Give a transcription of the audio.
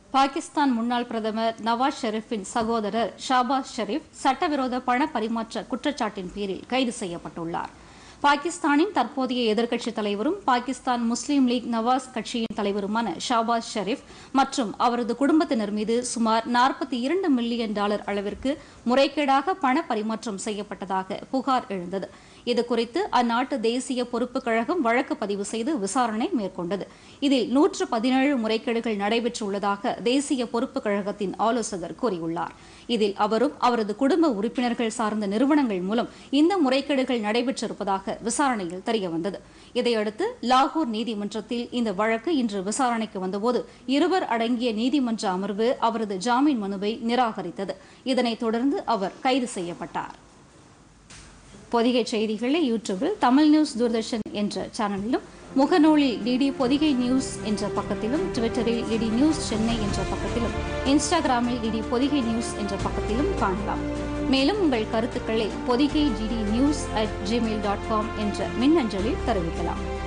பாகிஸ்தான் முன்னாள் பிரதமர் நவாஸ் ஷெரீஃபின் சகோதரர் ஷாபாஸ் ஷெரீப் சட்டவிரோத பண பரிமாற்ற குற்றச்சாட்டின் பேரில் கைது செய்யப்பட்டுள்ளார் பாகிஸ்தானின் தற்போதைய எதிர்க்கட்சித் தலைவரும் பாகிஸ்தான் முஸ்லீம் லீக் நவாஸ் கட்சியின் தலைவருமான ஷாபாஸ் ஷெரீப் மற்றும் அவரது குடும்பத்தினர் மீது சுமார் நாற்பத்தி இரண்டு மில்லியன் டாலர் அளவிற்கு முறைகேடாக பண பரிமாற்றம் செய்யப்பட்டதாக புகார் எழுந்தது இதுகுறித்து அந்நாட்டு தேசிய பொறுப்புக் கழகம் வழக்கு பதிவு செய்து விசாரணை மேற்கொண்டது இதில் நூற்று பதினேழு முறைகேடுகள் நடைபெற்றுள்ளதாக தேசிய பொறுப்புக் கழகத்தின் ஆலோசகர் கூறியுள்ளார் இதில் அவரும் அவரது குடும்ப உறுப்பினர்கள் சார்ந்த நிறுவனங்கள் மூலம் இந்த முறைகேடுகள் நடைபெற்றிருப்பதாக விசாரணையில் தெரியவந்தது இதையடுத்து லாகூர் நீதிமன்றத்தில் இந்த வழக்கு இன்று விசாரணைக்கு வந்தபோது இருவர் அடங்கிய நீதிமன்ற அமர்வு அவரது ஜாமீன் மனுவை நிராகரித்தது இதனைத் தொடர்ந்து அவர் கைது செய்யப்பட்டார் பொதிகை செய்திகளை யூடியூபில் தமிழ் நியூஸ் தூர்தர்ஷன் என்ற சேனலிலும் முகநூலில் டிடி பொதிகை நியூஸ் என்ற பக்கத்திலும் ட்விட்டரில் டிடி நியூஸ் சென்னை என்ற பக்கத்திலும் இன்ஸ்டாகிராமில் டிடி பொதிகை நியூஸ் என்ற பக்கத்திலும் காணலாம் மேலும் உங்கள் கருத்துக்களை Podhigai DD news at Gmail dot com என்ற மின்னஞ்சலில் தெரிவிக்கலாம்